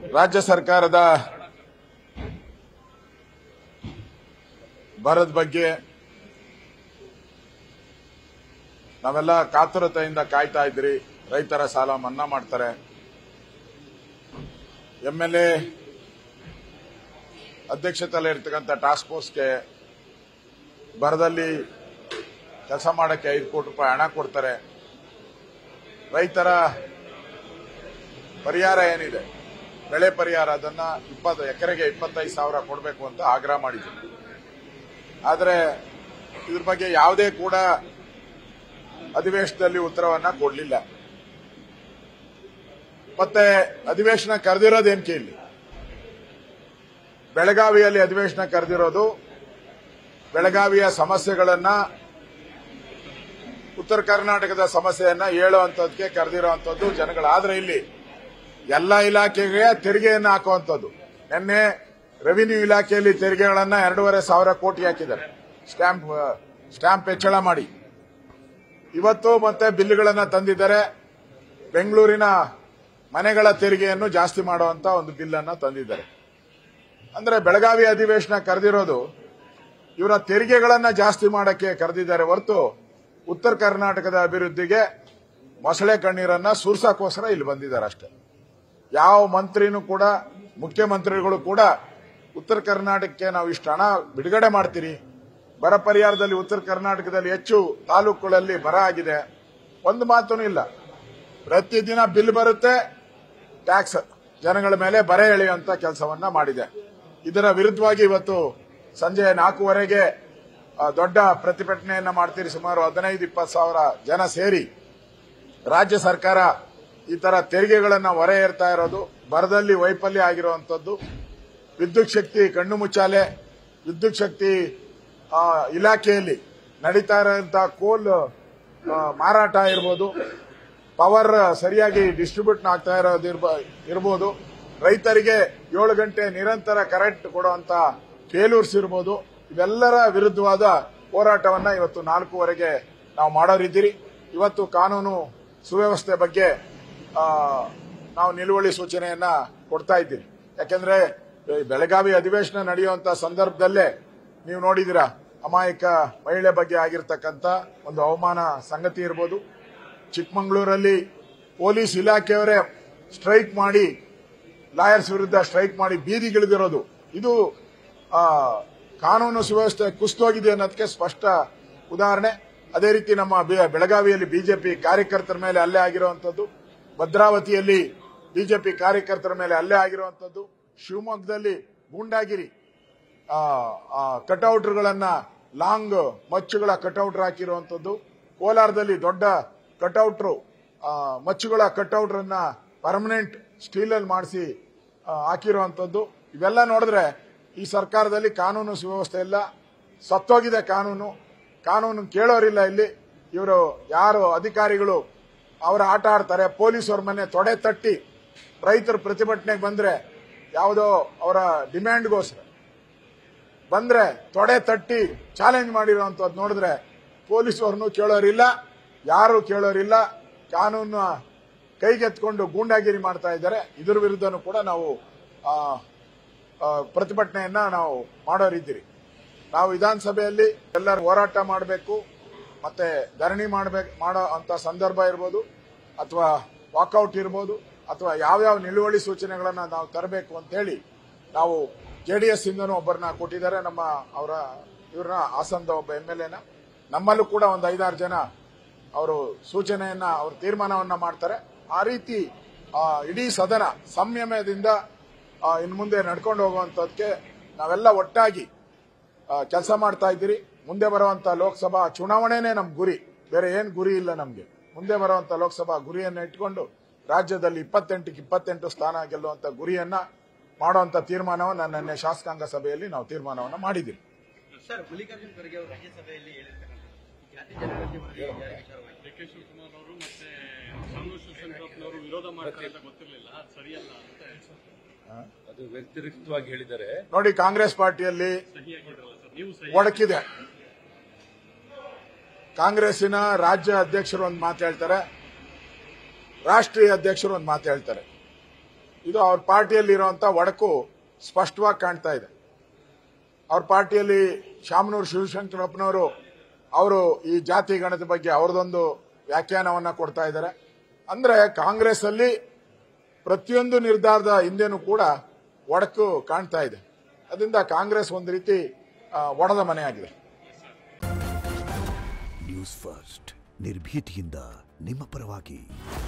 ರಾಜ್ಯ ಸರ್ಕಾರದ ಬರದ ಬಗ್ಗೆ ನಾವೆಲ್ಲ ಕಾತುರತೆಯಿಂದ ಕಾಯ್ತಾ ಇದ್ರಿ ರೈತರ ಸಾಲ ಮನ್ನಾ ಮಾಡ್ತಾರೆ ಎಂಎಲ್ಎ ಅಧ್ಯಕ್ಷತೆಯಲ್ಲಿ ಇರ್ತಕ್ಕಂಥ ಟಾಸ್ಕ್ ಫೋರ್ಸ್ಗೆ ಬರದಲ್ಲಿ ಕೆಲಸ ಮಾಡಕ್ಕೆ ಐದು ಕೋಟಿ ರೂಪಾಯಿ ಹಣ ಕೊಡ್ತಾರೆ ರೈತರ ಪರಿಹಾರ ಏನಿದೆ ಬೆಳೆ ಪರಿಹಾರ ಅದನ್ನ ಇಪ್ಪತ್ತು ಎಕರೆಗೆ ಇಪ್ಪತ್ತೈದು ಸಾವಿರ ಕೊಡಬೇಕು ಅಂತ ಆಗ್ರಹ ಮಾಡಿದ್ರು ಆದರೆ ಇದ್ರ ಬಗ್ಗೆ ಯಾವುದೇ ಕೂಡ ಅಧಿವೇಶನದಲ್ಲಿ ಉತ್ತರವನ್ನ ಕೊಡಲಿಲ್ಲ ಮತ್ತೆ ಅಧಿವೇಶನ ಕರೆದಿರೋದೇನ್ಕೆ ಇಲ್ಲಿ ಬೆಳಗಾವಿಯಲ್ಲಿ ಅಧಿವೇಶನ ಕರೆದಿರೋದು ಬೆಳಗಾವಿಯ ಸಮಸ್ಯೆಗಳನ್ನ ಉತ್ತರ ಕರ್ನಾಟಕದ ಸಮಸ್ಯೆಯನ್ನ ಹೇಳುವಂತದಕ್ಕೆ ಕರೆದಿರುವಂತದ್ದು ಜನಗಳಾದ್ರೆ ಇಲ್ಲಿ ಎಲ್ಲ ಇಲಾಖೆಗೆ ತೆರಿಗೆಯನ್ನ ಹಾಕುವಂಥದ್ದು ನಿನ್ನೆ ರೆವಿನ್ಯೂ ಇಲಾಖೆಯಲ್ಲಿ ತೆರಿಗೆಗಳನ್ನ ಎರಡೂವರೆ ಸಾವಿರ ಕೋಟಿ ಹಾಕಿದ್ದಾರೆ ಸ್ಟ್ಯಾಂಪ್ ಸ್ಟ್ಯಾಂಪ್ ಹೆಚ್ಚಳ ಮಾಡಿ ಇವತ್ತು ಮತ್ತೆ ಬಿಲ್ಗಳನ್ನ ತಂದಿದ್ದಾರೆ ಬೆಂಗಳೂರಿನ ಮನೆಗಳ ತೆರಿಗೆಯನ್ನು ಜಾಸ್ತಿ ಮಾಡುವಂತ ಒಂದು ಬಿಲ್ ಅನ್ನ ತಂದಿದ್ದಾರೆ ಅಂದ್ರೆ ಬೆಳಗಾವಿ ಅಧಿವೇಶನ ಕರೆದಿರೋದು ಇವರ ತೆರಿಗೆಗಳನ್ನ ಜಾಸ್ತಿ ಮಾಡಕ್ಕೆ ಕರೆದಿದ್ದಾರೆ ಹೊರತು ಉತ್ತರ ಕರ್ನಾಟಕದ ಅಭಿವೃದ್ಧಿಗೆ ಮೊಸಳೆ ಕಣ್ಣೀರನ್ನ ಸೂರ್ಸಕ್ಕೋಸ್ಕರ ಇಲ್ಲಿ ಬಂದಿದ್ದಾರೆ ಅಷ್ಟೇ ಯಾವ ಮಂತ್ರಿನೂ ಕೂಡ ಮುಖ್ಯಮಂತ್ರಿಗಳು ಕೂಡ ಉತ್ತರ ಕರ್ನಾಟಕಕ್ಕೆ ನಾವು ಇಷ್ಟು ಹಣ ಬಿಡುಗಡೆ ಮಾಡ್ತೀರಿ ಬರ ಪರಿಹಾರದಲ್ಲಿ ಉತ್ತರ ಕರ್ನಾಟಕದಲ್ಲಿ ಹೆಚ್ಚು ತಾಲೂಕುಗಳಲ್ಲಿ ಬರ ಆಗಿದೆ ಒಂದು ಮಾತೂ ಇಲ್ಲ ಪ್ರತಿದಿನ ಬಿಲ್ ಬರುತ್ತೆ ಟ್ಯಾಕ್ಸ್ ಜನಗಳ ಮೇಲೆ ಬರೆ ಎಳೆಯುವಂತ ಕೆಲಸವನ್ನ ಮಾಡಿದೆ ಇದರ ವಿರುದ್ಧವಾಗಿ ಇವತ್ತು ಸಂಜೆ ನಾಲ್ಕೂವರೆಗೆ ಆ, ದೊಡ್ಡ ಪ್ರತಿಭಟನೆಯನ್ನ ಮಾಡ್ತೀರಿ ಸುಮಾರು ಹದಿನೈದು ಇಪ್ಪತ್ತು ಸಾವಿರ ಜನ ಸೇರಿ ರಾಜ್ಯ ಸರ್ಕಾರ ಈ ತರ ತೆರಿಗೆಗಳನ್ನ ಹೊರೆ ಏರ್ತಾ ಇರೋದು ಬರದಲ್ಲಿ ವೈಫಲ್ಯ ಆಗಿರುವಂತದ್ದು ವಿದ್ಯುತ್ ಶಕ್ತಿ ಕಣ್ಣು ಮುಚ್ಚಾಲೆ ವಿದ್ಯುತ್ ಶಕ್ತಿ ಆ, ಇಲಾಖೆಯಲ್ಲಿ ನಡೀತಾ ಇರುವಂತಹ ಕೋಲ್ ಆ, ಮಾರಾಟ ಇರ್ಬೋದು ಪವರ್ ಸರಿಯಾಗಿ ಡಿಸ್ಟ್ರಿಬ್ಯೂಟ್ ಆಗ್ತಾ ಇರೋದು ಇರ್ಬ- ಇರ್ಬೋದು ರೈತರಿಗೆ ಏಳು ಗಂಟೆ ನಿರಂತರ ಕರೆಂಟ್ ಕೊಡುವಂತ ಫೇಲ್ಯೂರ್ಸ್ ಇರ್ಬೋದು ಇವೆಲ್ಲರ ವಿರುದ್ಧವಾದ ಹೋರಾಟವನ್ನ ಇವತ್ತು ನಾಲ್ಕೂವರೆಗೆ ನಾವು ಮಾಡೋರಿದ್ದೀರಿ ಇವತ್ತು ಕಾನೂನು ಸುವ್ಯವಸ್ಥೆ ಬಗ್ಗೆ ಆ, ನಾವು ನಿಲುವಳಿ ಸೂಚನೆಯನ್ನ ಕೊಡ್ತಾ ಇದ್ದೀರಿ ಯಾಕೆಂದ್ರೆ ಈ ಬೆಳಗಾವಿ ಅಧಿವೇಶನ ನಡೆಯುವಂತ ಸಂದರ್ಭದಲ್ಲೇ ನೀವು ನೋಡಿದಿರಾ ಅಮಾಯಕ ಮಹಿಳೆ ಬಗ್ಗೆ ಆಗಿರ್ತಕ್ಕಂಥ ಒಂದು ಅವಮಾನ ಸಂಗತಿ ಇರ್ಬೋದು ಚಿಕ್ಕಮಗಳೂರಲ್ಲಿ ಪೊಲೀಸ್ ಇಲಾಖೆಯವರೇ ಸ್ಟ್ರೈಕ್ ಮಾಡಿ ಲಾಯರ್ಸ್ ವಿರುದ್ಧ ಸ್ಟ್ರೈಕ್ ಮಾಡಿ ಬೀದಿಗಿಳಿದಿರೋದು ಇದು ಆ, ಕಾನೂನು ಸುವ್ಯವಸ್ಥೆ ಕುಸಿದೋಗಿದೆ ಅನ್ನೋದಕ್ಕೆ ಸ್ಪಷ್ಟ ಉದಾಹರಣೆ ಅದೇ ರೀತಿ ನಮ್ಮ ಬೆ- ಬೆಳಗಾವಿಯಲ್ಲಿ ಬಿಜೆಪಿ ಕಾರ್ಯಕರ್ತರ ಮೇಲೆ ಹಲ್ಲೆ ಆಗಿರುವಂತದ್ದು ಭದ್ರಾವತಿಯಲ್ಲಿ ಬಿಜೆಪಿ ಕಾರ್ಯಕರ್ತರ ಮೇಲೆ ಹಲ್ಲೆ ಆಗಿರುವಂತದ್ದು ಶಿವಮೊಗ್ಗದಲ್ಲಿ ಗೂಂಡಾಗಿರಿ ಕಟೌಟ್ಗಳನ್ನ ಲಾಂಗ್ ಮಚ್ಚುಗಳ ಕಟೌಟ್ರ್ ಹಾಕಿರುವಂತದ್ದು ಕೋಲಾರದಲ್ಲಿ ದೊಡ್ಡ ಕಟೌಟ್ರು ಮಚ್ಚುಗಳ ಕಟೌಟ್ರನ್ನ ಪರ್ಮನೆಂಟ್ ಸ್ಟೀಲಲ್ಲಿ ಮಾಡಿಸಿ ಹಾಕಿರುವಂತದ್ದು ಇವೆಲ್ಲ ನೋಡಿದ್ರೆ ಈ ಸರ್ಕಾರದಲ್ಲಿ ಕಾನೂನು ಸುವ್ಯವಸ್ಥೆ ಇಲ್ಲ ಸತ್ತೋಗಿದೆ ಕಾನೂನು ಕಾನೂನು ಕೇಳೋರಿಲ್ಲ ಇಲ್ಲಿ ಇವರು ಯಾರು ಅಧಿಕಾರಿಗಳು ಅವರ ಆಟ ಆಡ್ತಾರೆ ಪೊಲೀಸರ ಮನೆ ತೊಡೆ ತಟ್ಟಿ ರೈತರು ಪ್ರತಿಭಟನೆಗೆ ಬಂದ್ರೆ ಯಾವುದೋ ಅವರ ಡಿಮ್ಯಾಂಡ್ಗೋಸ್ಕರ ಬಂದ್ರೆ ತೊಡೆ ತಟ್ಟಿ ಚಾಲೆಂಜ್ ಮಾಡಿರುವಂತದ್ದು ನೋಡಿದ್ರೆ ಪೊಲೀಸರನ್ನು ಕೇಳೋರಿಲ್ಲ ಯಾರು ಕೇಳೋರಿಲ್ಲ ಕಾನೂನು ಕೈಗೆತ್ಕೊಂಡು ಗೂಂಡಾಗಿರಿ ಮಾಡ್ತಾ ಇದ್ದಾರೆ ಇದರ ವಿರುದ್ಧನೂ ಕೂಡ ನಾವು ಆ, ಆ, ಪ್ರತಿಭಟನೆಯನ್ನ ನಾವು ಮಾಡೋರಿದ್ದೀರಿ ನಾವು ವಿಧಾನಸಭೆಯಲ್ಲಿ ಎಲ್ಲರೂ ಹೋರಾಟ ಮಾಡಬೇಕು ಮತ್ತೆ ಧರಣಿ ಮಾಡಬೇಕು ಮಾಡೋ ಅಂತ ಸಂದರ್ಭ ಇರ್ಬೋದು ಅಥವಾ ವಾಕೌಟ್ ಇರ್ಬೋದು ಅಥವಾ ಯಾವ್ಯಾವ ನಿಲುವಳಿ ಸೂಚನೆಗಳನ್ನ ನಾವು ತರಬೇಕು ಅಂತ ಹೇಳಿ ನಾವು ಜೆಡಿಎಸ್ ಇಂದನೂ ಒಬ್ಬರನ್ನ ಕೊಟ್ಟಿದ್ದಾರೆ ನಮ್ಮ ಅವರ ಇವ್ರನ್ನ ಹಾಸನದ ಒಬ್ಬ ಎಂ ಎಲ್ ಎನ ನಮ್ಮಲ್ಲೂ ಕೂಡ ಒಂದು ಐದಾರು ಜನ ಅವರು ಸೂಚನೆಯನ್ನ ಅವ್ರ ತೀರ್ಮಾನವನ್ನ ಮಾಡ್ತಾರೆ ಆ ರೀತಿ ಆ, ಇಡೀ ಸದನ ಸಂಯಮದಿಂದ ಆ, ಇನ್ನು ಮುಂದೆ ನಡ್ಕೊಂಡು ಹೋಗುವಂತದಕ್ಕೆ ನಾವೆಲ್ಲ ಒಟ್ಟಾಗಿ ಕೆಲಸ ಮಾಡ್ತಾ ಇದ್ದೀರಿ ಮುಂದೆ ಬರುವಂತ ಲೋಕಸಭಾ ಚುನಾವಣೆನೇ ನಮ್ ಗುರಿ ಬೇರೆ ಏನ್ ಗುರಿ ಇಲ್ಲ ನಮ್ಗೆ ಮುಂದೆ ಬರುವಂತ ಲೋಕಸಭಾ ಗುರಿಯನ್ನ ಇಟ್ಕೊಂಡು ರಾಜ್ಯದಲ್ಲಿ ಇಪ್ಪತ್ತೆಂಟಕ್ಕೆ ಇಪ್ಪತ್ತೆಂಟು ಸ್ಥಾನ ಗೆಲ್ಲುವಂತ ಗುರಿಯನ್ನ ಮಾಡುವಂತ ತೀರ್ಮಾನವನ್ನ ನಿನ್ನೆ ಶಾಸಕಾಂಗ ಸಭೆಯಲ್ಲಿ ನಾವು ತೀರ್ಮಾನವನ್ನ ಮಾಡಿದ್ದೀವಿ ಸರ್ ಮಲ್ಲಿಕಾರ್ಜುನ್ ಖರ್ಗೆ ಅವರು ರಾಜ್ಯಸಭೆಯಲ್ಲಿ ಹೇಳಿರ್ತಕ್ಕಂಥ ಜಾತಿ ಜನಗಣತಿ ವರದಿ ವಿಚಾರವಾಗಿ ಡಿ ಕೆ ಶಿವಕುಮಾರ್ ಅವರು ಮತ್ತೆ ಸಾನು ಶಿವಶಂಕರಪ್ಪನವರು ವಿರೋಧ ಮಾಡ್ತಾರೆ ಅಂತ ಗೊತ್ತಿರಲಿಲ್ಲ ಅದು ಸರಿಯಲ್ಲ ಅಂತ ಅದು ವ್ಯತಿರಿಕ್ತವಾಗಿ ಹೇಳಿದ್ದಾರೆ ನೋಡಿ ಕಾಂಗ್ರೆಸ್ ಪಾರ್ಟಿಯಲ್ಲಿ ಸಹಿಯಾಗಿದ್ರಲ್ಲ ಸರ್ ನೀವು ಸಹಿ ಒಡಕಿದೆ ಕಾಂಗ್ರೆಸ್ಸಿನ ರಾಜ್ಯ ಅಧ್ಯಕ್ಷರು ಒಂದು ಮಾತು ಹೇಳ್ತಾರೆ ರಾಷ್ಟ್ರೀಯ ಅಧ್ಯಕ್ಷರು ಒಂದು ಮಾತು ಹೇಳ್ತಾರೆ ಇದು ಅವ್ರ ಪಾರ್ಟಿಯಲ್ಲಿ ಇರುವಂತ ಒಡಕು ಸ್ಪಷ್ಟವಾಗಿ ಕಾಣ್ತಾ ಇದೆ ಅವ್ರ ಪಾರ್ಟಿಯಲ್ಲಿ ಶಾಮನೂರು ಶಿವಶಂಕರಪ್ಪನವರು ಅವರು ಈ ಜಾತಿ ಗಣತಿ ಬಗ್ಗೆ ಅವರದೊಂದು ವ್ಯಾಖ್ಯಾನವನ್ನ ಕೊಡ್ತಾ ಇದ್ದಾರೆ ಅಂದ್ರೆ ಕಾಂಗ್ರೆಸ್ ಅಲ್ಲಿ ಪ್ರತಿಯೊಂದು ನಿರ್ಧಾರದ ಹಿಂದೆನೂ ಕೂಡ ಒಡಕು ಕಾಣ್ತಾ ಇದೆ ಅದರಿಂದ ಕಾಂಗ್ರೆಸ್ ಒಂದು ರೀತಿ ಆ, ಒಡೆದ ಮನೆಯಾಗಿದೆ ನ್ಯೂಸ್ ಫಸ್ಟ್ ನಿರ್ಭೀತಿಯಿಂದ ನಿಮ್ಮ ಪರವಾಗಿ